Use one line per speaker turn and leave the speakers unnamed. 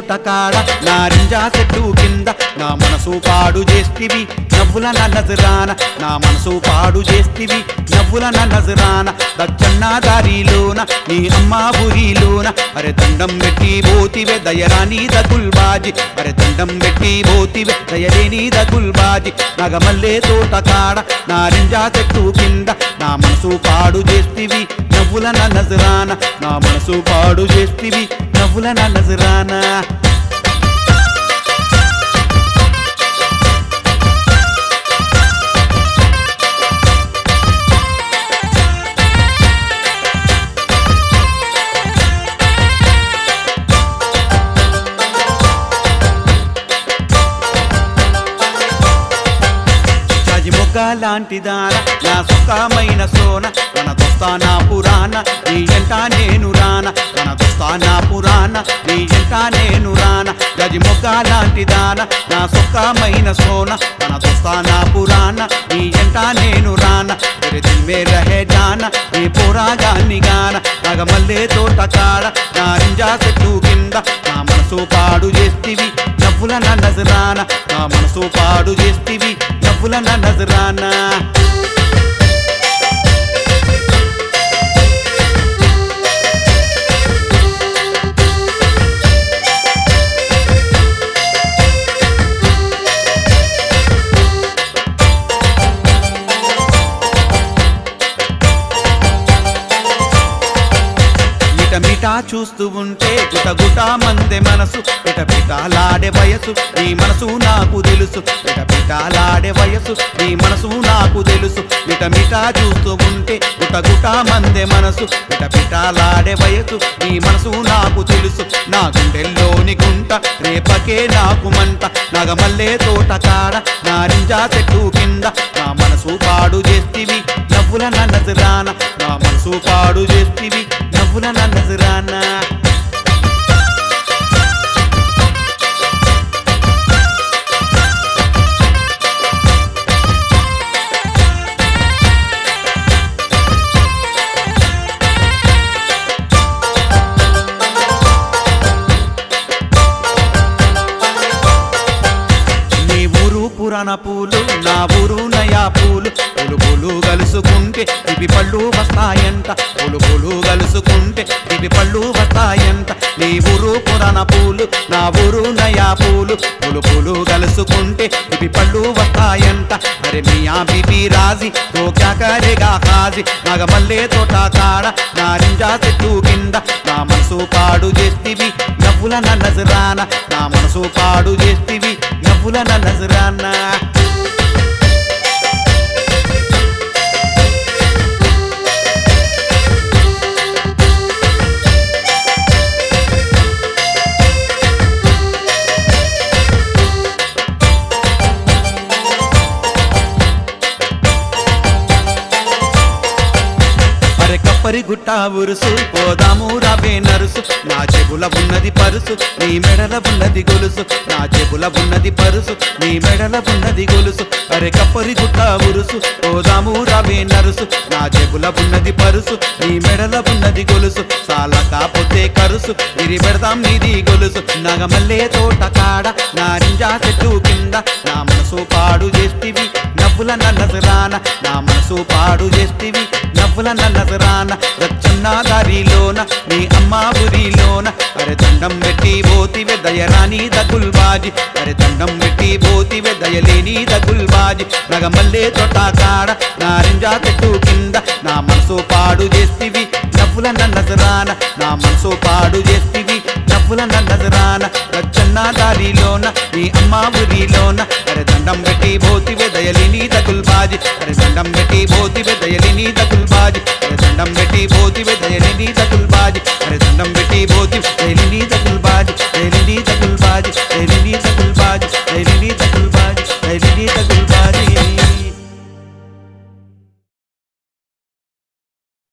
తోట కాడ నారింజా చెట్టు కింద నా మనసు పాడు చేస్తివి నవ్వుల నా నజరాన నా మనసు పాడు చేస్తివి నవ్వుల నా నజరాన దచ్చన్న దారిలోన నీ అమ్మ ఊరిలోన అరే దండం పెట్టి పోతివే దయరాని దగుల్బాజి అరే దండం పెట్టి పోతివే దయలేని దగుల్బాజి నగమల్లే తోట కాడ నారింజా చెట్టు కింద నా మనసు పాడు చేస్తివి నవ్వుల నా నజరాన నా మనసు పాడు చేస్తివి నవ్వుల నా నజరాన జాజి మొగ్గ లాంటి దాన నా సుఖమైన సోన మన దోస్తానా పురాణ నీ ఎంట నేను రాన మన దోస్తానా పురాణ నీ ఎంట నేను రాన గజి మొగ్గ లాంటి దాన నా సుఖమైన సోన మన దోస్తానా పురాణ నీ ఎంట నేను రాన తెరే దిల్ మే రహే జాన నీ పోరాగాన్ని గాన నగమల్లే తోట కాడ నారింజా చెట్టు కింద నా మనసు పాడు చేస్తివి నవ్వుల నా నజరాన నా మనసు పాడు చేస్తివి నవ్వుల నా నజరాన మిట మిటా చూస్తూ ఉంటే గుట గుట మందే మనసు పిట పిటాలాడే వయసు నీ మనసు నాకు తెలుసు పిట పిటాలాడే వయసు నీ మనసు నాకు తెలుసు మిట మిటా చూస్తూ ఉంటే గుట గుట మందే మనసు పిట పిటాలాడే వయసు నీ మనసు నాకు తెలుసు నా గుండెల్లోని గుంట రేపకే నాకు మంట నగమల్లే తోట కాడ నారింజా చెట్టు కింద నా మనసు పాడు చేస్తివి నవ్వుల నా నజరాన నా మనసు పాడు చేస్తివి నవ్వుల నా నజరాన నీ ఊరు పురాణ పూలు నా ఊరు నయా పూలు పులు పులు కలుసుకుంటే ఇవి పళ్ళు వస్తాయంట పులు పులు కలుసుకుంటే ఇవి పళ్ళు వస్తాయంట నీ ఊరు పురాణ పూలు నా ఊరు నయా పూలు పులు పులు కలుసుకుంటే ఇవి పళ్ళు వస్తాయంట అరే మియా బీబీ రాజీ తో క్యా కరేగా హాజీ నగమల్లే తోట కాడ నారింజా చెట్టు కింద నా మనసు పాడు చేస్తివి నవ్వుల నా నజరాన నా మనసు పాడు చేస్తివి నవ్వుల నా నజరాన అరే కప్పరి గుట్ట ఉరుసు పోదాము రావే నరుసు నా చెబుల ఉన్నది పరుసు నీ మెడల ఉన్నది గొలుసు నా చెబుల ఉన్నది పరుసు నీ మెడల ఉన్నది గొలుసు అరే కప్పరి గుట్ట ఉరుసు పోదాము రావే నరుసు నా చెబుల ఉన్నది పరుసు నీ మెడల ఉన్నది గొలుసు సాల కాపోతే కరుసు ఇరి పెడదాం నీది గొలుసు నగమల్లే తోట కాడ నారింజా చెట్టు కింద నా మనసు పాడు చేస్తివి నవ్వుల నా నజరాన నా మనసు పాడు చేస్తివి నవ్వుల నా నజరాన రచ్చన్న దారిలోన నీ అమ్మ ఊరిలోన అరే దండం పెట్టి పోతివే దయరాని దగుల్బాజి అరే దండం పెట్టి పోతివే దయలేని దగుల్బాజి నగమల్లే తోట కాడ నారింజా చెట్టు కింద నా మనసు పాడు చేస్తివి నవ్వుల నా నజరాన నా మనసు పాడు చేస్తివి నవ్వుల నా నజరాన రచ్చన్న దారిలోన నీ అమ్మ ఊరిలోన అరే దండం పెట్టి పోతివే దయలిని దగుల్బాజి అరే దండం పెట్టి పోతివే దయలిని దగుల్బాజి అరే దండం పెట్టి పోతివే దయలిని దగుల్బాజి అరే దండం పెట్టి పోతి దయలిని దగుల్బాజి దయలిని దగుల్బాజి దయలిని దగుల్బాజి